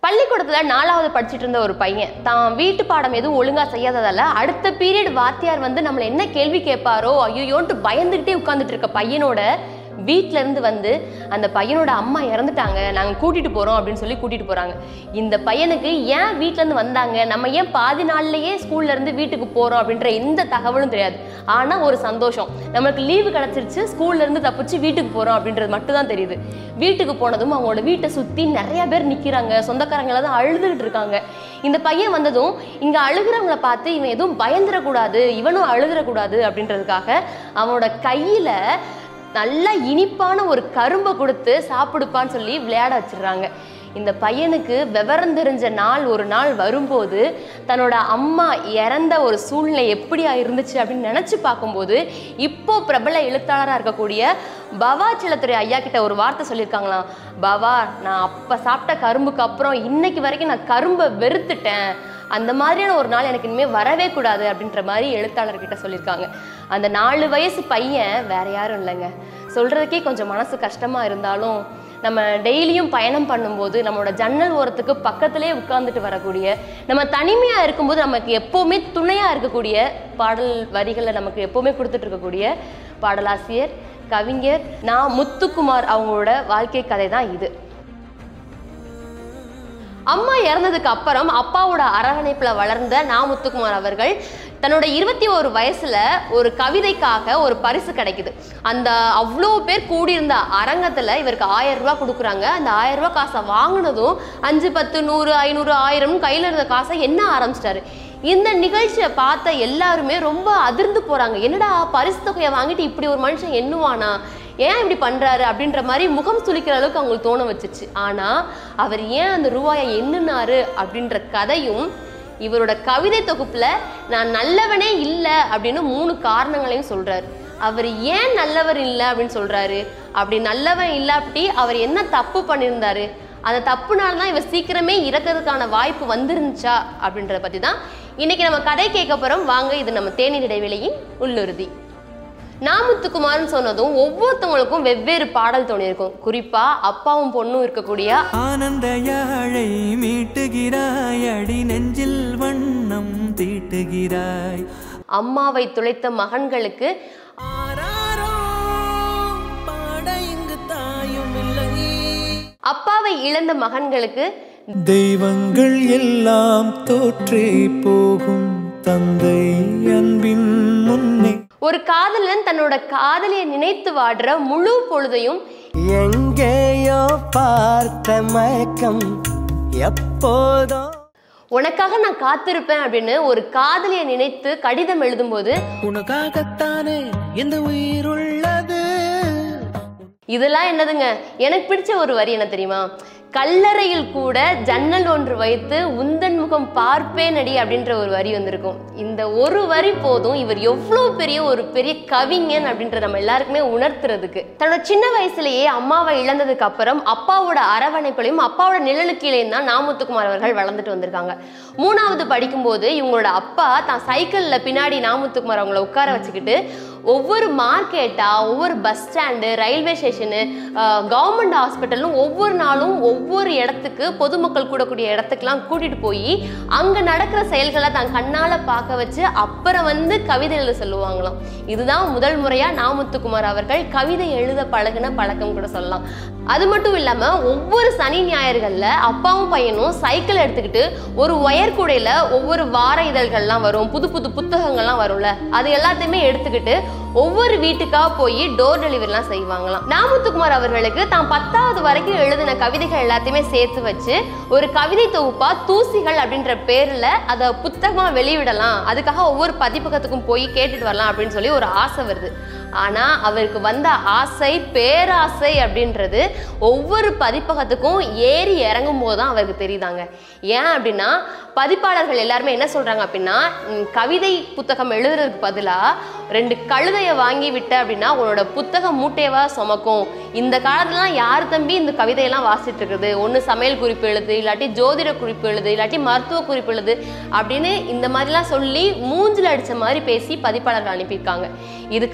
பள்ளிக்கூடத்துல நாலாவது படிச்சிட்டு இருந்த ஒரு பையன் தான் வீட்டு பாடம் எதுவும் ஒழுங்கா செய்யாததால அடுத்த பீரியட் வாத்தியார் வந்து நம்மளை என்ன கேள்வி கேட்பாரோ ஐயோன்ட்டு பயந்துகிட்டே உட்கார்ந்துட்டு இருக்க பையனோட வீட்ல இருந்து வந்து அந்த பையனோட அம்மா இறந்துட்டாங்க நாங்க கூட்டிட்டு போறோம் அப்படின்னு சொல்லி கூட்டிட்டு போறாங்க இந்த பையனுக்கு ஏன் வீட்ல இருந்து வந்தாங்க நம்ம ஏன் பாதி நாள்லயே ஸ்கூல்ல இருந்து வீட்டுக்கு போறோம் அப்படின்ற எந்த தகவலும் தெரியாது ஆனா ஒரு சந்தோஷம் நம்மளுக்கு லீவு கிடைச்சிருச்சு ஸ்கூல்ல இருந்து தப்பிச்சு வீட்டுக்கு போறோம் அப்படின்றது மட்டும் தான் தெரியுது வீட்டுக்கு போனதும் அவங்களோட வீட்டை சுத்தி நிறைய பேர் நிக்கிறாங்க சொந்தக்காரங்க எல்லாம் அழுதுகிட்டு இருக்காங்க இந்த பையன் வந்ததும் இங்க அழுகிறவங்கள பார்த்து இவன் எதுவும் பயந்துடக்கூடாது இவனும் அழுகிறக்கூடாது அப்படின்றதுக்காக அவனோட கையில நல்லா இனிப்பான ஒரு கரும்பை கொடுத்து சாப்பிடுப்பான்னு சொல்லி விளையாட வச்சிடுறாங்க இந்த பையனுக்கு விவரம் தெரிஞ்ச நாள் ஒரு நாள் வரும்போது தன்னோட அம்மா இறந்த ஒரு சூழ்நிலை எப்படியா இருந்துச்சு அப்படின்னு நினச்சி பார்க்கும்போது இப்போ பிரபல எழுத்தாளராக இருக்கக்கூடிய பவா சிலத்துறை ஐயா கிட்ட ஒரு வார்த்தை சொல்லியிருக்காங்களாம் பவா நான் அப்போ சாப்பிட்ட கரும்புக்கு அப்புறம் இன்னைக்கு வரைக்கும் நான் கரும்பை வெறுத்துட்டேன் அந்த மாதிரியான ஒரு நாள் எனக்கு இனிமேல் வரவே கூடாது அப்படின்ற மாதிரி எழுத்தாளர்கிட்ட சொல்லியிருக்காங்க அந்த நாலு வயசு பையன் வேற யாரும் இல்லைங்க சொல்றதுக்கே கொஞ்சம் மனசு கஷ்டமா இருந்தாலும் நம்ம டெய்லியும் பயணம் பண்ணும்போது நம்மளோட ஜன்னல் ஓரத்துக்கு பக்கத்திலே உட்கார்ந்துட்டு வரக்கூடிய நம்ம தனிமையா இருக்கும்போது நமக்கு எப்பவுமே துணையா இருக்கக்கூடிய பாடல் வரிகளை நமக்கு எப்பவுமே கொடுத்துட்டு இருக்கக்கூடிய பாடலாசிரியர் கவிஞர் நான் முத்துக்குமார் அவங்களோட வாழ்க்கை கதை தான் இது அம்மா இறந்ததுக்கு அப்புறம் அப்பாவோட அரவணைப்புல வளர்ந்த நா முத்துக்குமார் அவர்கள் தன்னோட இருபத்தி ஒரு வயசுல ஒரு கவிதைக்காக ஒரு பரிசு கிடைக்குது அந்த அவ்வளோ பேர் கூடியிருந்த அரங்கத்துல இவருக்கு ஆயிரம் ரூபாய் கொடுக்குறாங்க அந்த ஆயிரம் ரூபாய் காசை வாங்கினதும் அஞ்சு பத்து நூறு ஐநூறு ஆயிரம் கையில இருந்த காசை என்ன ஆரம்பிச்சிட்டாரு இந்த நிகழ்ச்சியை பார்த்த எல்லாருமே ரொம்ப அதிர்ந்து போறாங்க என்னடா பரிசு தொகையை வாங்கிட்டு இப்படி ஒரு மனுஷன் எண்ணுவானா ஏன் இப்படி பண்றாரு அப்படின்ற மாதிரி முகம் சுளிக்கிற அளவுக்கு அவங்களுக்கு தோண வச்சுச்சு ஆனா அவர் ஏன் அந்த ரூபாயை எண்ணுனாரு அப்படின்ற கதையும் இவரோட கவிதை தொகுப்புல நான் நல்லவனே இல்லை அப்படின்னு மூணு காரணங்களையும் சொல்றாரு அவர் ஏன் நல்லவர் இல்லை அப்படின்னு சொல்றாரு அப்படி நல்லவன் இல்லாட்டி அவர் என்ன தப்பு பண்ணியிருந்தாரு அந்த தப்புனால தான் இவர் சீக்கிரமே இறக்கிறதுக்கான வாய்ப்பு வந்துருந்துச்சா அப்படின்றத பத்தி தான் இன்னைக்கு நம்ம கதை கேட்க போறோம் வாங்க இது நம்ம தேநீர் இடைவெளியின் உள்ளுறுதி நாமுத்துக்குமார்னு சொன்னதும் ஒவ்வொருத்தவங்களுக்கும் வெவ்வேறு பாடல் தோணியிருக்கும் குறிப்பா அப்பாவும் பொண்ணும் இருக்கக்கூடிய ஆனந்த யாழை மீட்டுகிறாய் அடி நெஞ்சில் வண்ணம் தீட்டுகிறாய் அம்மாவை துளைத்த மகன்களுக்கு ஆராரோ பாட இங்கு தாயும் இல்லை அப்பாவை இழந்த மகன்களுக்கு தெய்வங்கள் எல்லாம் தோற்றே போகும் தந்தை அன்பின் முன்னே ஒரு காதலன் தன்னோட காதலியை நினைத்து வாடுற முழு பொழுதையும் எங்கேயோ பார்த்த மயக்கம் எப்போதோ உனக்காக நான் காத்திருப்பேன் அப்படின்னு ஒரு காதலியை நினைத்து கடிதம் எழுதும்போது உனக்காகத்தானே இந்த உயிர் உள்ளது இதெல்லாம் என்னதுங்க எனக்கு பிடிச்ச ஒரு வரி என்ன தெரியுமா கல்லறையில் கூட ஜன்னல் ஒன்று வைத்து உந்தன் முகம் பார்ப்பேன் அடி அப்படின்ற ஒரு வரி வந்திருக்கும் இந்த ஒரு வரி போதும் இவர் எவ்வளோ பெரிய ஒரு பெரிய கவிஞன் அப்படின்ற நம்ம எல்லாருக்குமே உணர்த்துறதுக்கு தன்னோட சின்ன வயசுலயே அம்மாவை இழந்ததுக்கு அப்புறம் அப்பாவோட அரவணைப்புலையும் அப்பாவோட நிழலுக்கீழையும் தான் நாமுத்துக்குமார் அவர்கள் வளர்ந்துட்டு வந்திருக்காங்க மூணாவது படிக்கும்போது இவங்களோட அப்பா தான் சைக்கிள்ல பின்னாடி நாமுத்துக்குமார் அவங்கள உட்கார வச்சுக்கிட்டு ஒவ்வொரு மார்க்கெட்டா ஒவ்வொரு bus stand railway station government ஹாஸ்பிட்டல்னு ஒவ்வொரு நாளும் ஒவ்வொரு இடத்துக்கு பொதுமக்கள் கூடக்கூடிய இடத்துக்குலாம் கூட்டிட்டு போய் அங்க நடக்கிற செயல்களை தான் கண்ணால பார்க்க வச்சு அப்புறம் வந்து கவிதை எழுத சொல்லுவாங்களாம் இதுதான் முதல் முறையா நாமுத்துக்குமார் அவர்கள் கவிதை எழுத பழகுன பழக்கம் கூட சொல்லலாம் அது மட்டும் இல்லாம ஒவ்வொரு சனி ஞாயிறுகள்ல அப்பாவும் பையனும் சைக்கிள் எடுத்துக்கிட்டு ஒரு ஒயர் கூடையில ஒவ்வொரு வார இதழ்கள்லாம் வரும் புது புது புத்தகங்கள்லாம் வரும்ல அது எல்லாத்தையுமே எடுத்துக்கிட்டு ஒவ்வொரு வீட்டுக்கா போய் டோர் டெலிவரிலாம் செய்வாங்களாம் நாமுத்துக்குமார் அவர்களுக்கு தான் பத்தாவது வரைக்கும் எழுதின கவிதைகள் எல்லாத்தையுமே சேர்த்து வச்சு ஒரு கவிதை தொகுப்பா தூசிகள் அப்படின்ற பேர்ல அதை புத்தகமா வெளியிடலாம் அதுக்காக ஒவ்வொரு பதிப்பகத்துக்கும் போய் கேட்டுட்டு வரலாம் அப்படின்னு சொல்லி ஒரு ஆசை வருது ஆனா அவருக்கு வந்த ஆசை பேராசை அப்படின்றது ஒவ்வொரு பதிப்பகத்துக்கும் ஏறி இறங்கும் போது தான் அவருக்கு தெரியுதாங்க ஏன் அப்படின்னா பதிப்பாளர்கள் எல்லாருமே என்ன சொல்றாங்க அப்படின்னா ம், கவிதை புத்தகம் எழுதுறதுக்கு பதிலா ரெண்டு கழுதையை வாங்கி விட்ட அப்படின்னா உன்னோட புத்தகம் மூட்டையவா சுமக்கும் இந்த காலத்துலலாம் யார் தம்பி இந்த கவிதையெல்லாம் வாசிட்டு இருக்குது ஒன்று சமையல் குறிப்பு எழுது இல்லாட்டி ஜோதிட குறிப்பு எழுது இல்லாட்டி மருத்துவ குறிப்பு எழுது அப்படின்னு இந்த மாதிரிலாம் சொல்லி மூஞ்சில் அடிச்ச மாதிரி பேசி பதிப்பாளர்கள் அனுப்பியிருக்காங்க இதுக்கப்புறம்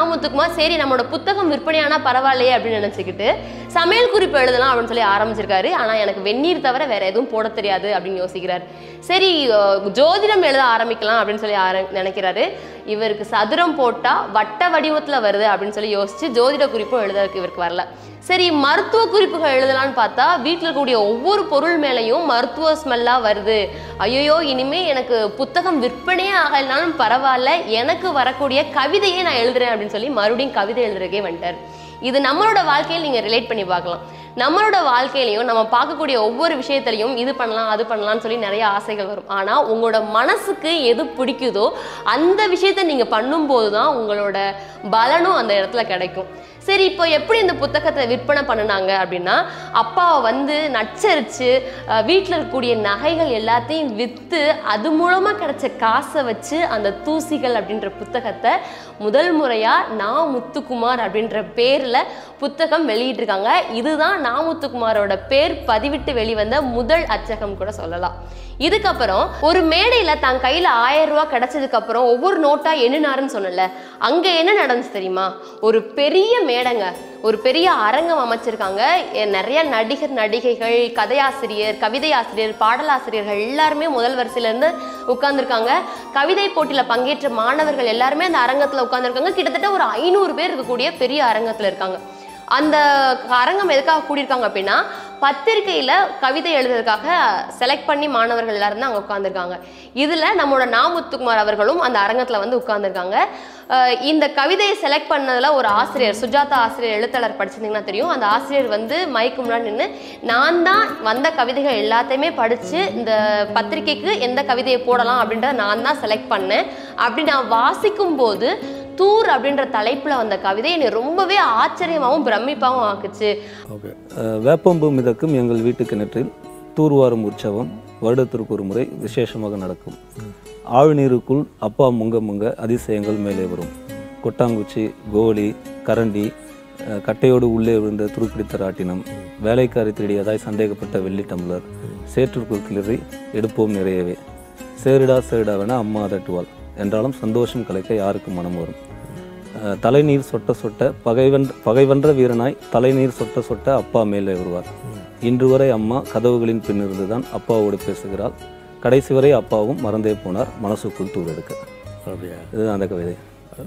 நாமுத்துக்குமார் சரி நம்மளோட புத்தகம் விற்பனையானா பரவாயில்லையே அப்படின்னு நினச்சிக்கிட்டு சமையல் குறிப்பு எழுதலாம் அப்படின்னு சொல்லி ஆரம்பிச்சிருக்காரு ஆனால் எனக்கு வெந்நீர் தவிர வேற எதுவும் போட தெரியாது அப்படின்னு யோசிக்கிறார் சரி அஹ், ஜோதிடம் எழுத ஆரம்பிக்கலாம் அப்படின்னு சொல்லி ஆர நினைக்கிறாரு இவருக்கு சதுரம் போட்டா வட்ட வடிவத்துல வருது அப்படின்னு சொல்லி யோசிச்சு ஜோதிட குறிப்பும் எழுதறதுக்கு இவருக்கு வரல சரி மருத்துவ குறிப்புகள் எழுதலாம்னு பார்த்தா வீட்டில் இருக்கக்கூடிய ஒவ்வொரு பொருள் மேலேயும் மருத்துவ ஸ்மெல்லாக வருது ஐயோ இனிமே எனக்கு புத்தகம் விற்பனையே ஆகலைனாலும் பரவாயில்ல எனக்கு வரக்கூடிய கவிதையே நான் எழுதுறேன் அப்படின்னு சொல்லி மறுபடியும் கவிதை எழுதுறதுக்கே வந்துட்டார் இது நம்மளோட வாழ்க்கையில் நீங்கள் ரிலேட் பண்ணி பார்க்கலாம் நம்மளோட வாழ்க்கையிலையும் நம்ம பார்க்கக்கூடிய ஒவ்வொரு விஷயத்துலையும் இது பண்ணலாம் அது பண்ணலாம்னு சொல்லி நிறைய ஆசைகள் வரும் ஆனால் உங்களோட மனசுக்கு எது பிடிக்குதோ அந்த விஷயத்த நீங்கள் பண்ணும்போது தான் உங்களோட பலனும் அந்த இடத்துல கிடைக்கும் சரி இப்போ எப்படி இந்த புத்தகத்தை விற்பனை பண்ணுனாங்க அப்படின்னா அப்பாவை வந்து நச்சரித்து வீட்டில் இருக்கக்கூடிய நகைகள் எல்லாத்தையும் விற்று அது மூலமாக கிடைச்ச காசை வச்சு அந்த தூசிகள் அப்படின்ற புத்தகத்தை முதல் முறையாக நான் முத்துக்குமார் அப்படின்ற பேரில் புத்தகம் வெளியிட்டிருக்காங்க இதுதான் நான் முத்துக்குமாரோட பேர் பதிவிட்டு வெளிவந்த முதல் அச்சகம் கூட சொல்லலாம் இதுக்கப்புறம் ஒரு மேடையில தான் கையில ஆயிரம் ரூபாய் கிடைச்சதுக்கு அப்புறம் ஒவ்வொரு நோட்டா எண்ணினாருன்னு சொன்னல அங்க என்ன நடந்துச்சு தெரியுமா ஒரு பெரிய மேடைங்க ஒரு பெரிய அரங்கம் அமைச்சிருக்காங்க எ- நிறைய நடிகர் நடிகைகள் கதையாசிரியர் கவிதை ஆசிரியர் பாடலாசிரியர்கள் எல்லாருமே முதல் வரிசையில இருந்து உட்கார்ந்துருக்காங்க கவிதை போட்டியில பங்கேற்ற மாணவர்கள் எல்லாருமே அந்த அரங்கத்துல உட்கார்ந்துருக்காங்க கிட்டத்தட்ட ஒரு ஐநூறு பேர் இருக்கக்கூடிய பெரிய அரங்கத்துல இருக்காங்க அந்த அரங்கம் எதுக்காக கூடியிருக்காங்க அப்படின்னா பத்திரிக்கையில் கவிதை எழுதுறதுக்காக செலக்ட் பண்ணி மாணவர்கள் எல்லாரும் தான் அங்கே உட்காந்துருக்காங்க இதில் நம்மளோட நாமுத்துக்குமார் அவர்களும் அந்த அரங்கத்தில் வந்து உட்காந்துருக்காங்க இந்த கவிதையை செலக்ட் பண்ணதில் ஒரு ஆசிரியர் சுஜாதா ஆசிரியர் எழுத்தாளர் படிச்சிருந்தீங்கன்னா தெரியும் அந்த ஆசிரியர் வந்து மைக்கு முன்னாடி நின்று நான் தான் வந்த கவிதைகள் எல்லாத்தையுமே படித்து இந்த பத்திரிக்கைக்கு எந்த கவிதையை போடலாம் அப்படின்றத நான் தான் செலக்ட் பண்ணேன் அப்படி நான் வாசிக்கும் போது தூர் அப்படின்ற தலைப்புல வந்த கவிதை என்னை ரொம்பவே ஆச்சரியமாகவும் பிரமிப்பாகவும் ஆக்குச்சு ஓகே அஹ், வேப்பம்பு மிதக்கும் எங்கள் வீட்டு கிணற்றில் தூர்வாரும் உற்சவம் வருடத்திற்கு ஒரு முறை விசேஷமாக நடக்கும் ஆழ்நீருக்குள் அப்பா முங்க முங்க அதிசயங்கள் மேலே வரும் கொட்டாங்குச்சி கோலி கரண்டி அஹ், கட்டையோடு உள்ளே விழுந்த துருப்பிடித்த ராட்டினம் வேலைக்காரி திருடியதாய் சந்தேகப்பட்ட வெள்ளி டம்ளர் சேற்றுக்குள் கிளறி எடுப்போம் நிறையவே சேரிடா சேரிடாவென அம்மா அதட்டுவாள் என்றாலும் சந்தோஷம் கலைக்க யாருக்கு மனம் வரும் அஹ், தலைநீர் சொட்ட சொட்ட பகைவன் பகைவன்ற வீரனாய் தலைநீர் சொட்ட சொட்ட அப்பா மேலே வருவார் இன்று வரை அம்மா கதவுகளின் பின்னிருந்து தான் அப்பாவோடு பேசுகிறாள் கடைசி வரை அப்பாவும் மறந்தே போனார் மனசுக்குள் தூர் எடுக்க அப்படியா இதுதான் அந்த கவிதை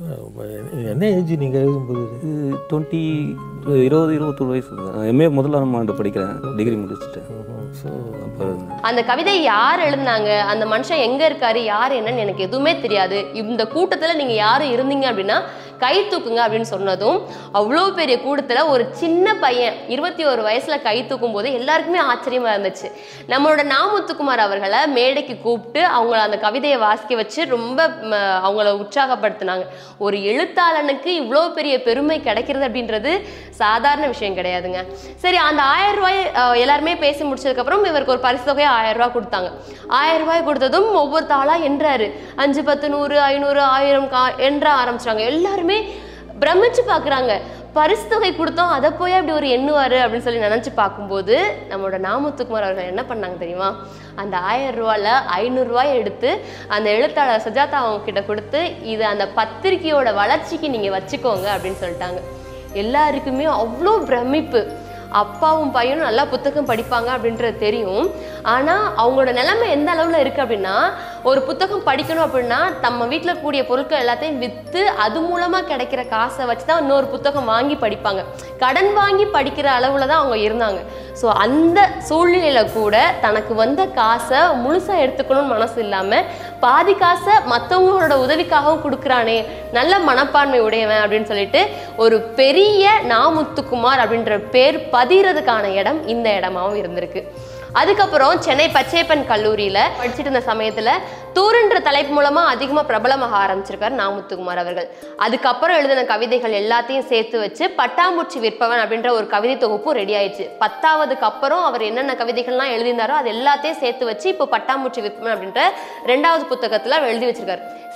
அதான் என்ன ஏஜ் நீங்கள் எழுதும்போது இது டுவெண்ட்டி இருபது இருபத்தொரு வயசு எம்ஏ முதலாம் ஆண்டு படிக்கிறேன் டிகிரி முடிச்சுட்டேன் ஸோ அப்போ அந்த கவிதை யார் எழுதுனாங்க அந்த மனுஷன் எங்க இருக்காரு யார் என்னன்னு எனக்கு எதுவுமே தெரியாது இந்த கூட்டத்துல நீங்க யாரும் இருந்தீங்க அப்படின்னா கை தூக்குங்க அப்படின்னு சொன்னதும் அவ்வளோ பெரிய கூட்டத்துல ஒரு சின்ன பையன் இருபத்தி ஒரு வயசுல கை தூக்கும் போது எல்லாருக்குமே ஆச்சரியமா இருந்துச்சு நம்மளோட நாமுத்துக்குமார் அவர்களை மேடைக்கு கூப்பிட்டு அவங்கள அந்த கவிதையை வாசிக்க வச்சு ரொம்ப ம, அவங்கள உற்சாகப்படுத்தினாங்க ஒரு எழுத்தாளனுக்கு இவ்வளோ பெரிய பெருமை கிடைக்கிறது அப்படின்றது சாதாரண விஷயம் கிடையாதுங்க சரி அந்த ஆயிரம் ரூபாய் அஹ், எல்லாருமே பேசி முடிச்சதுக்கப்புறம் இவருக்கு ஒரு பரிசு தொகையை ஆயிரம் ரூபாய் கொடுத்தாங்க ஆயிரம் ரூபாய் கொடுத்ததும் ஒவ்வொரு தாளா என்றாரு அஞ்சு பத்து நூறு ஐநூறு ஆயிரம் கா என்ற ஆரம்பிச்சிட்டாங்க எல்லாருமே பிரமிச்சு பார்க்குறாங்க பரிசு தொகை கொடுத்தோம் அதை போய் அப்படி ஒரு எண்ணுவாரு அப்படின்னு சொல்லி நினச்சி பார்க்கும்போது நம்மளோட நாமத்துக்குமார் அவர்கள் என்ன பண்ணாங்க தெரியுமா அந்த ஆயிரம் ரூபாயில் ஐநூறுரூவாயை எடுத்து அந்த எழுத்தாளர் சுஜாதா அவங்க கிட்ட கொடுத்து இது அந்த பத்திரிக்கையோட வளர்ச்சிக்கு நீங்கள் வச்சுக்கோங்க அப்படின்னு சொல்லிட்டாங்க எல்லாருக்குமே அவ்வளோ பிரமிப்பு அப்பாவும் பையனும் நல்லா புத்தகம் படிப்பாங்க அப்படின்றது தெரியும் ஆனால் அவங்களோட நிலைமை எந்த அளவில் இருக்குது அப்படின்னா ஒரு புத்தகம் படிக்கணும் அப்படின்னா நம்ம வீட்டில் கூடிய பொருட்கள் எல்லாத்தையும் விற்று அது மூலமாக கிடைக்கிற காசை வச்சு தான் இன்னொரு புத்தகம் வாங்கி படிப்பாங்க கடன் வாங்கி படிக்கிற அளவில் தான் அவங்க இருந்தாங்க ஸோ அந்த சூழ்நிலையில் கூட தனக்கு வந்த காசை முழுசாக எடுத்துக்கணும்னு மனசு இல்லாமல் பாதி காசை மற்றவங்களோட உதவிக்காகவும் கொடுக்குறானே நல்ல மனப்பான்மை உடையவன் அப்படின்னு சொல்லிட்டு ஒரு பெரிய நாமுத்துக்குமார் அப்படின்ற பேர் பதிகிறதுக்கான இடம் இந்த இடமாவும் இருந்திருக்கு அதுக்கப்புறம் சென்னை பச்சையப்பன் கல்லூரியில் படிச்சுட்டு இருந்த சமயத்தில் தூரன்ற தலைப்பு மூலமாக அதிகமாக பிரபலமாக ஆரம்பிச்சிருக்காரு நாமுத்துக்குமார் அவர்கள் அதுக்கப்புறம் எழுதின கவிதைகள் எல்லாத்தையும் சேர்த்து வச்சு பட்டாம்பூச்சி விற்பவன் அப்படின்ற ஒரு கவிதை தொகுப்பும் ரெடி ஆயிடுச்சு பத்தாவதுக்கு அப்புறம் அவர் என்னென்ன கவிதைகள்லாம் எழுதியிருந்தாரோ அது எல்லாத்தையும் சேர்த்து வச்சு இப்போ பட்டாம்பூச்சி விற்பவன் அப்படின்ற ரெண்டாவது புத்தகத்தில் அவர் எழுதி வச்சிருக்காரு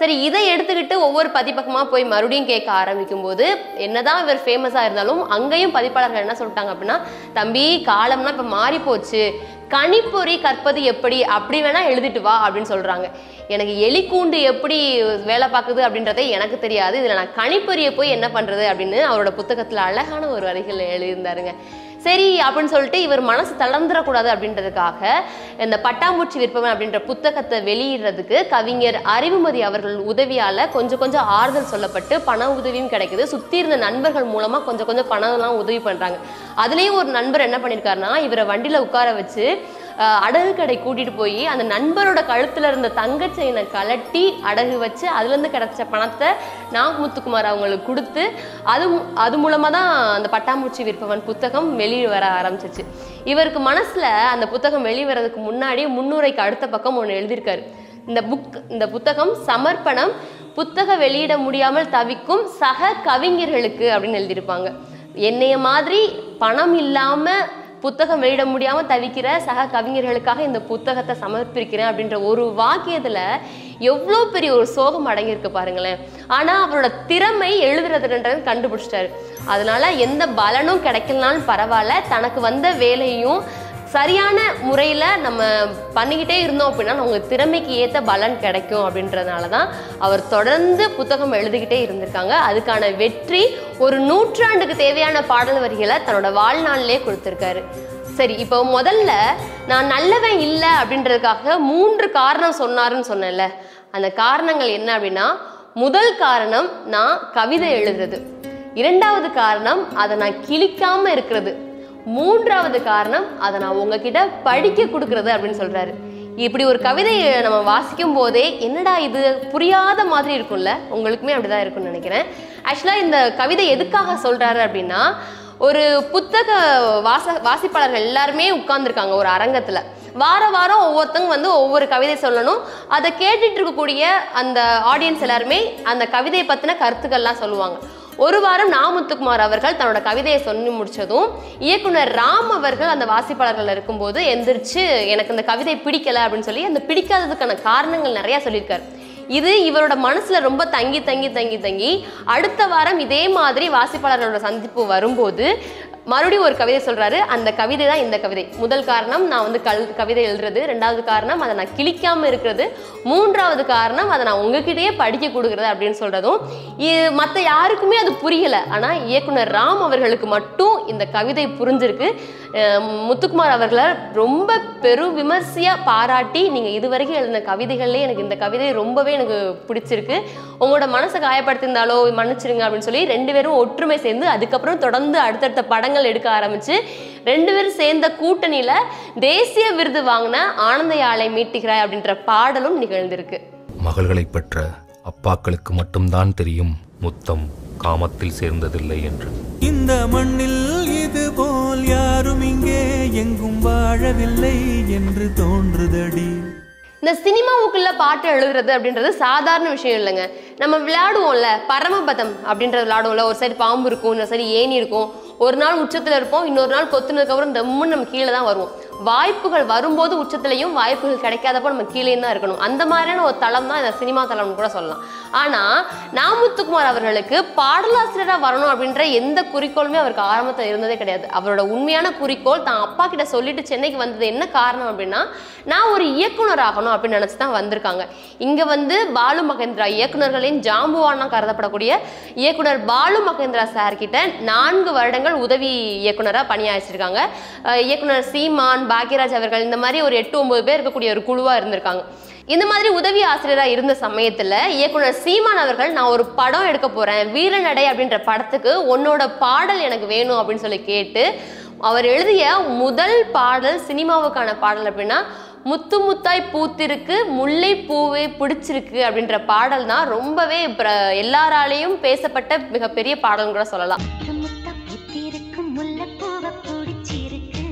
சரி இதை எடுத்துக்கிட்டு ஒவ்வொரு பதிப்பகமாக போய் மறுபடியும் கேட்க ஆரம்பிக்கும் போது என்னதான் இவர் ஃபேமஸாக இருந்தாலும் அங்கேயும் பதிப்பாளர்கள் என்ன சொல்லிட்டாங்க அப்படின்னா தம்பி காலம்னா இப்போ மாறி போச்சு கணிப்பொறி கற்பது எப்படி அப்படி வேணா எழுதிட்டு வா அப்படின்னு சொல்றாங்க எனக்கு எலிக்கூண்டு எப்படி வேலை பார்க்குது அப்படின்றதே எனக்கு தெரியாது இதில் நான் கணிப்பொறியை போய் என்ன பண்றது அப்படின்னு அவரோட புத்தகத்தில் அழகான ஒரு வரிகள் எழுதியிருந்தாருங்க சரி அப்படின்னு சொல்லிட்டு இவர் மனசு தளர்ந்துடக்கூடாது அப்படின்றதுக்காக இந்த பட்டாம்பூச்சி விற்பவன் அப்படின்ற புத்தகத்தை வெளியிடுறதுக்கு கவிஞர் அறிவுமதி அவர்கள் உதவியால கொஞ்சம் கொஞ்சம் ஆறுதல் சொல்லப்பட்டு பண உதவியும் கிடைக்குது சுத்தி இருந்த நண்பர்கள் மூலமா கொஞ்சம் கொஞ்சம் பணம்லாம் உதவி பண்றாங்க அதுலயும் ஒரு நண்பர் என்ன பண்ணியிருக்காருன்னா இவரை வண்டியில உட்கார வச்சு அஹ், அடகு கடை கூட்டிட்டு போய் அந்த நண்பரோட கழுத்துல இருந்த தங்க செயினை கலட்டி அடகு வச்சு அதுல இருந்து கிடைச்ச பணத்தை நாக் முத்துக்குமார் அவங்களுக்கு கொடுத்து அது மு- அது மூலமா தான் அந்த பட்டாம்பூச்சி விற்பவன் புத்தகம் வெளியே வர ஆரம்பிச்சிச்சு இவருக்கு மனசுல அந்த புத்தகம் வெளிவரதுக்கு முன்னாடி முன்னுரைக்கு அடுத்த பக்கம் ஒன்று எழுதியிருக்காரு இந்த புக் இந்த புத்தகம் சமர்ப்பணம் புத்தக வெளியிட முடியாமல் தவிக்கும் சக கவிஞர்களுக்கு அப்படின்னு எழுதியிருப்பாங்க என்னைய மாதிரி பணம் இல்லாம புத்தகம் வெளியிட முடியாம தவிக்கிற சக கவிஞர்களுக்காக இந்த புத்தகத்தை சமர்ப்பிக்கிறேன் அப்படின்ற ஒரு வாக்கியத்துல எவ்வளோ பெரிய ஒரு சோகம் அடங்கியிருக்கு பாருங்களேன் ஆனா அவரோட திறமை எழுதுறதுன்றது கண்டுபிடிச்சிட்டாரு அதனால எந்த பலனும் கிடைக்கலனாலும் பரவாயில்ல தனக்கு வந்த வேலையும் சரியான முறையில் நம்ம பண்ணிக்கிட்டே இருந்தோம் அப்படின்னா நம்ம திறமைக்கு ஏற்ற பலன் கிடைக்கும் அப்படின்றதுனால தான் அவர் தொடர்ந்து புத்தகம் எழுதிக்கிட்டே இருந்திருக்காங்க அதுக்கான வெற்றி ஒரு நூற்றாண்டுக்கு தேவையான பாடல் வரிகளை தன்னோட வாழ்நாளிலே கொடுத்துருக்காரு சரி இப்போ முதல்ல நான் நல்லவன் இல்லை அப்படின்றதுக்காக மூன்று காரணம் சொன்னாருன்னு சொன்னேன்ல அந்த காரணங்கள் என்ன அப்படின்னா முதல் காரணம் நான் கவிதை எழுதுறது இரண்டாவது காரணம் அதை நான் கிழிக்காம இருக்கிறது மூன்றாவது காரணம் அதை நான் உங்ககிட்ட படிக்க கொடுக்கறது அப்படின்னு சொல்றாரு இப்படி ஒரு கவிதையை நம்ம வாசிக்கும் போதே என்னடா இது புரியாத மாதிரி இருக்கும்ல உங்களுக்குமே அப்படிதான் இருக்கும்னு நினைக்கிறேன் ஆக்சுவலாக இந்த கவிதை எதுக்காக சொல்றாரு அப்படின்னா ஒரு புத்தக வாச வாசிப்பாளர்கள் எல்லாருமே உட்கார்ந்துருக்காங்க ஒரு அரங்கத்துல வார வாரம் ஒவ்வொருத்தங்க வந்து ஒவ்வொரு கவிதை சொல்லணும் அதை கேட்டுட்டு இருக்கக்கூடிய அந்த ஆடியன்ஸ் எல்லாருமே அந்த கவிதையை பத்தின கருத்துக்கள்லாம் சொல்லுவாங்க ஒரு வாரம் நாமுத்துக்குமார் அவர்கள் தன்னோட கவிதையை சொல்லி முடிச்சதும் இயக்குனர் ராம் அவர்கள் அந்த வாசிப்பாளர்கள் இருக்கும்போது எந்திரிச்சு எனக்கு இந்த கவிதை பிடிக்கல அப்படின்னு சொல்லி அந்த பிடிக்காததுக்கான காரணங்கள் நிறைய சொல்லியிருக்காரு இது இவரோட மனசுல ரொம்ப தங்கி தங்கி தங்கி தங்கி அடுத்த வாரம் இதே மாதிரி வாசிப்பாளர்களோட சந்திப்பு வரும்போது மறுபடியும் ஒரு கவிதை சொல்றாரு அந்த கவிதை தான் இந்த கவிதை முதல் காரணம் நான் வந்து கல் கவிதை எழுதுறது ரெண்டாவது காரணம் அதை நான் கிழிக்காம இருக்கிறது மூன்றாவது காரணம் அதை நான் உங்ககிட்டயே படிக்க கொடுக்குறது அப்படின்னு சொல்றதும் மற்ற யாருக்குமே அது புரியல ஆனா இயக்குனர் ராம் அவர்களுக்கு மட்டும் இந்த கவிதை புரிஞ்சிருக்கு அஹ் முத்துக்குமார் அவர்களை ரொம்ப பெரு விமர்சையா பாராட்டி நீங்க இதுவரைக்கும் எழுதின கவிதைகள்லேயே எனக்கு இந்த கவிதை ரொம்பவே எனக்கு பிடிச்சிருக்கு உங்களோட மனசை காயப்படுத்தியிருந்தாலோ மன்னிச்சிருங்க அப்படின்னு சொல்லி ரெண்டு பேரும் ஒற்றுமை சேர்ந்து அதுக்கப்புறம் தொடர்ந்து அடுத்தடுத்த படங்கள் எடுக்க ஆரம்பிச்சு ரெண்டு பேரும் சேர்ந்த கூட்டணியில தேசிய விருது வாங்கின ஆனந்த யாழை மீட்டுகிறாய் அப்படின்ற பாடலும் நிகழ்ந்திருக்கு மகள்களை பெற்ற அப்பாக்களுக்கு மட்டும்தான் தெரியும் முத்தம் காமத்தில் சேர்ந்ததில்லை என்று இந்த மண்ணில் இது போல் யாரும் இங்கே எங்கும் வாழவில்லை என்று தோன்றுதடி இந்த சினிமாவுக்குள்ள பாட்டு எழுதுறது அப்படின்றது சாதாரண விஷயம் இல்லைங்க நம்ம விளையாடுவோம்ல பரமபதம் அப்படின்றது விளையாடுவோம்ல ஒரு சைடு பாம்பு இருக்கும் இன்னொரு சைடு ஏணி இருக்கும் ஒரு நாள் உச்சத்துல இருப்போம் இன்னொரு நாள் கொத்துனதுக்கு அப்புறம் டம்முன்னு நம்ம கீழே தான் வருவோம் வாய்ப்புகள் வரும்போது உச்சத்துலையும் வாய்ப்புகள் கிடைக்காதப்போ நம்ம கீழே தான் இருக்கணும் அந்த மாதிரியான ஒரு தளம் தான் இந்த சினிமா தளம்னு கூட சொல்லலாம் ஆனா நாமுத்துக்குமார் அவர்களுக்கு பாடலாசிரியரா வரணும் அப்படின்ற எந்த குறிக்கோளுமே அவருக்கு ஆரம்பத்தில் இருந்ததே கிடையாது அவரோட உண்மையான குறிக்கோள் தான் அப்பா கிட்ட சொல்லிட்டு சென்னைக்கு வந்தது என்ன காரணம் அப்படின்னா நான் ஒரு இயக்குனர் ஆகணும் அப்படின்னு நினைச்சு தான் வந்திருக்காங்க இங்க வந்து பாலு மகேந்திரா இயக்குனர்களின் ஜாம்புவானா கருதப்படக்கூடிய இயக்குனர் பாலு மகேந்திரா சார் கிட்ட நான்கு வருடங்கள் உதவி இயக்குனரா பணியாற்றிருக்காங்க அஹ் இயக்குனர் சீமான் பாக்யராஜ் அவர்கள் இந்த மாதிரி ஒரு எட்டு ஒன்பது பேர் இருக்கக்கூடிய ஒரு குழுவா இருந்திருக்காங்க இந்த மாதிரி உதவி ஆசிரியரா இருந்த சமயத்துல இயக்குனர் சீமான் அவர்கள் நான் ஒரு படம் எடுக்க போறேன் வீரநடை அப்படின்ற படத்துக்கு உன்னோட பாடல் எனக்கு வேணும் அப்படின்னு சொல்லி கேட்டு அவர் எழுதிய முதல் பாடல் சினிமாவுக்கான பாடல் அப்படின்னா முத்து முத்தாய் பூத்திருக்கு முல்லை பூவே பிடிச்சிருக்கு அப்படின்ற பாடல் தான் ரொம்பவே பிர- எல்லாராலையும் பேசப்பட்ட மிகப்பெரிய பாடல்னு கூட சொல்லலாம் முத்து முத்த புத்திருக்கு முல்லைப்பூவை பிடிச்சிருக்கு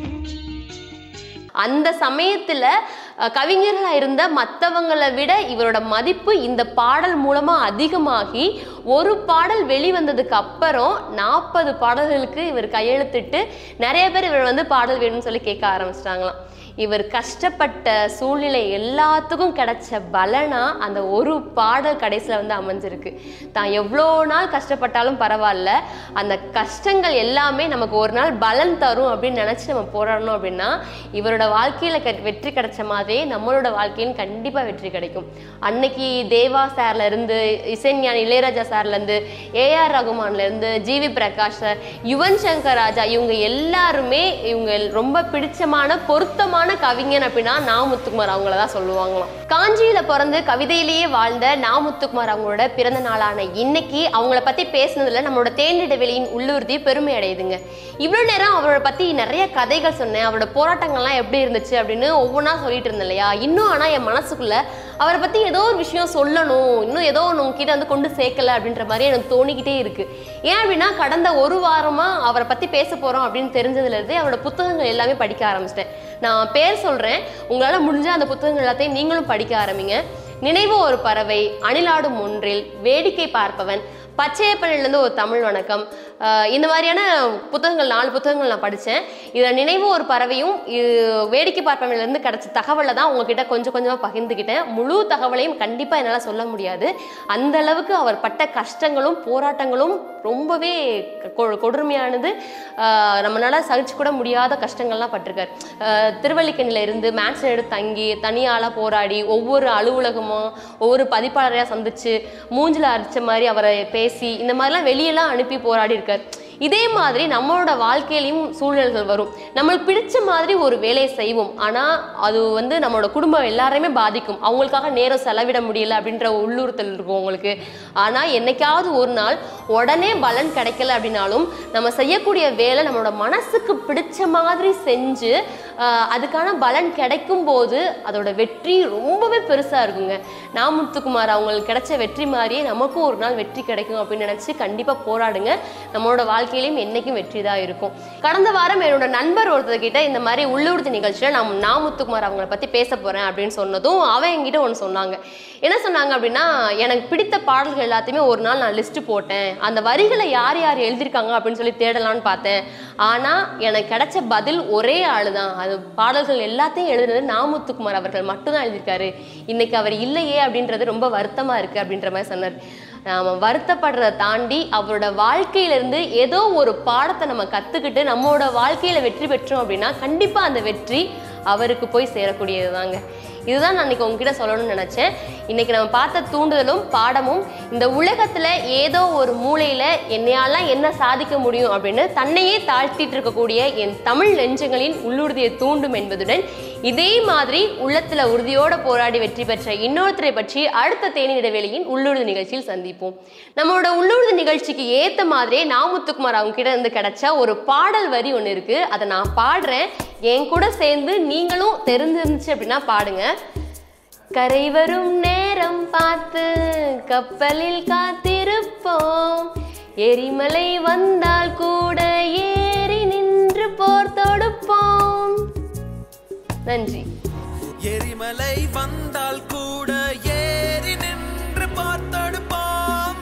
அந்த சமயத்துல அஹ், கவிஞர்களா இருந்த மற்றவங்களை விட இவரோட மதிப்பு இந்த பாடல் மூலமா அதிகமாகி ஒரு பாடல் வெளிவந்ததுக்கு அப்புறம் நாற்பது பாடல்களுக்கு இவர் கையெழுத்திட்டு நிறைய பேர் இவர் வந்து பாடல் வேணும்னு சொல்லி கேட்க ஆரம்பிச்சிட்டாங்களாம் இவர் கஷ்டப்பட்ட சூழ்நிலை எல்லாத்துக்கும் கிடைச்ச பலனா அந்த ஒரு பாடல் கடைசியில் வந்து அமைஞ்சிருக்கு தான் எவ்வளோ நாள் கஷ்டப்பட்டாலும் பரவாயில்ல அந்த கஷ்டங்கள் எல்லாமே நமக்கு ஒரு நாள் பலன் தரும் அப்படின்னு நினச்சி நம்ம போராடணும் அப்படின்னா இவரோட வாழ்க்கையில் கெ- வெற்றி கிடைச்ச மாதிரியே நம்மளோட வாழ்க்கையும் கண்டிப்பாக வெற்றி கிடைக்கும் அன்னைக்கு தேவா சார்ல இருந்து இசைஞானி இளையராஜா சார்ல இருந்து ஏஆர் ரகுமான்ல இருந்து ஜிவி பிரகாஷ் சார் யுவன் சங்கர் ராஜா இவங்க எல்லாருமே இவங்க ரொம்ப பிடிச்சமான பொருத்தமான கவிஞன் அப்படின்னா நா முத்துக்குமார் அவங்கள தான் சொல்லுவாங்களாம் காஞ்சியில பிறந்து கவிதையிலேயே வாழ்ந்த நா முத்துக்குமார் அவங்களோட பிறந்த நாளான இன்னைக்கு அவங்கள பத்தி பேசுனதுல நம்மளோட தேனிடவெளியின் உள்ளுறுதி பெருமை அடையுதுங்க இவ்வளவு நேரம் அவரோட பத்தி நிறைய கதைகள் சொன்னேன் அவரோட போராட்டங்கள்லாம் எப்படி இருந்துச்சு அப்படின்னு ஒவ்வொன்றா சொல்லிட்டு இருந்தேன் இல்லையா இன்னும் ஆனா என் மனசுக்குள்ள அவரை பத்தி ஏதோ ஒரு விஷயம் சொல்லணும் இன்னும் ஏதோ ஒன்று உங்ககிட்ட வந்து கொண்டு சேர்க்கல அப்படின்ற மாதிரி எனக்கு தோணிக்கிட்டே இருக்கு ஏன் அப்படின்னா கடந்த ஒரு வாரமா அவரை பத்தி பேச போறோம் அப்படின்னு தெரிஞ்சதுல இருந்தே அவரோட புத்தகங்கள் எல்லாமே படிக்க ஆரம்பிச்சிட்டேன் நான் பேர் சொல்றேன் உங்களால முடிஞ்ச அந்த புத்தகங்கள் எல்லாத்தையும் நீங்களும் படிக்க ஆரம்பிங்க நினைவு ஒரு பறவை அணிலாடும் ஒன்றில் வேடிக்கை பார்ப்பவன் பச்சையப்பனிலேருந்து ஒரு தமிழ் வணக்கம் ஆஹ் இந்த மாதிரியான புத்தகங்கள் நாலு புத்தகங்கள் நான் படித்தேன் இதில் நினைவு ஒரு பறவையும் இது வேடிக்கை பார்ப்பவனிலேருந்து கிடச்ச தகவலை தான் உங்ககிட்ட கொஞ்சம் கொஞ்சமாக பகிர்ந்துக்கிட்டேன் முழு தகவலையும் கண்டிப்பாக என்னால் சொல்ல முடியாது அந்த அளவுக்கு அவர் பட்ட கஷ்டங்களும் போராட்டங்களும் ரொம்பவே கொ- கொடுமையானது ஆஹ் நம்மளால சகிச்சு கூட முடியாத கஷ்டங்கள்லாம் பட்டிருக்காரு ஆஹ் திருவல்லிக்கண்ணில இருந்து மேன்ஷன் எடுத்து தங்கி தனியாளாக போராடி ஒவ்வொரு அலுவலகமும் ஒவ்வொரு பதிப்பாளரையாக சந்திச்சு மூஞ்சில அடிச்ச மாதிரி அவரை பேசி இந்த மாதிரிலாம் வெளியெல்லாம் அனுப்பி போராடி இருக்கார் இதே மாதிரி நம்மளோட வாழ்க்கையிலையும் சூழல்கள் வரும் நம்மளுக்கு பிடிச்ச மாதிரி ஒரு வேலையை செய்வோம் ஆனால் அது வந்து நம்மளோட குடும்பம் எல்லாரையுமே பாதிக்கும் அவங்களுக்காக நேரம் செலவிட முடியல அப்படின்ற உள்ளுறுத்தல் இருக்கும் உங்களுக்கு ஆனால் என்னைக்காவது ஒரு நாள் உடனே பலன் கிடைக்கல அப்படின்னாலும் நம்ம செய்யக்கூடிய வேலை நம்மளோட மனசுக்கு பிடிச்ச மாதிரி செஞ்சு ஆஹ், அதுக்கான பலன் கிடைக்கும் போது அதோட வெற்றி ரொம்பவே பெருசாக இருக்குங்க நான் முத்துக்குமார் அவங்களுக்கு கிடைச்ச வெற்றி மாதிரியே நமக்கும் ஒரு நாள் வெற்றி கிடைக்கும் அப்படின்னு நினச்சி கண்டிப்பாக போராடுங்க நம்மளோட வாழ்க்கையிலையும் என்னைக்கும் வெற்றி தான் இருக்கும் கடந்த வாரம் என்னோட நண்பர் ஒருத்தர்கிட்ட இந்த மாதிரி உள்ளூர்தி நிகழ்ச்சியில் நான் நான் முத்துக்குமார் அவங்கள பற்றி பேச போகிறேன் அப்படின்னு சொன்னதும் அவன் என்கிட்ட ஒன்று சொன்னாங்க என்ன சொன்னாங்க அப்படின்னா எனக்கு பிடித்த பாடல்கள் எல்லாத்தையுமே ஒரு நாள் நான் லிஸ்ட் போட்டேன் அந்த வரிகளை யார் யார் எழுதியிருக்காங்க அப்படின்னு சொல்லி தேடலான்னு பார்த்தேன் ஆனால் எனக்கு கிடைச்ச பதில் ஒரே ஆளு தான் அது பாடல்கள் எல்லாத்தையும் எழுதுனது நாமுத்துக்குமார் அவர்கள் மட்டும்தான் எழுதியிருக்காரு இன்னைக்கு அவர் இல்லையே அப்படின்றது ரொம்ப வருத்தமா இருக்கு அப்படின்ற மாதிரி சொன்னார் நாம வருத்தப்படுறதை தாண்டி அவரோட வாழ்க்கையிலிருந்து ஏதோ ஒரு பாடத்தை நம்ம கத்துக்கிட்டு நம்மளோட வாழ்க்கையில வெற்றி பெற்றோம் அப்படின்னா கண்டிப்பா அந்த வெற்றி அவருக்கு போய் சேரக்கூடியது தாங்க இதுதான் நான் இன்னைக்கு உங்ககிட்ட சொல்லணும்னு நினைச்சேன் இன்னைக்கு நம்ம பார்த்த தூண்டுதலும் பாடமும் இந்த உலகத்துல ஏதோ ஒரு மூலையில என்னையாலாம் என்ன சாதிக்க முடியும் அப்படின்னு தன்னையே தாழ்த்திட்டு இருக்கக்கூடிய என் தமிழ் நெஞ்சங்களின் உள்ளுறுதியை தூண்டும் என்பதுடன் இதே மாதிரி உள்ளத்துல உறுதியோட போராடி வெற்றி பெற்ற இன்னொருத்தரை பற்றி அடுத்த தேனி இடைவெளியின் உள்ளுறுதி நிகழ்ச்சியில் சந்திப்போம் நம்மளோட உள்ளுறுதி நிகழ்ச்சிக்கு ஏத்த மாதிரியே நாமுத்துக்குமார் அவங்க கிட்ட இருந்து கிடைச்ச ஒரு பாடல் வரி ஒன்று இருக்கு அதை நான் பாடுறேன் என் கூட சேர்ந்து நீங்களும் தெரிஞ்சிருந்துச்சு அப்படின்னா பாடுங்க கரை வரும் நேரம் பார்த்து கப்பலில் காத்திருப்போம் எரிமலை வந்தால் கூட ஏறி நின்று போர் தொடுப்போம் நன்றி எரிமலை வந்தால் கூட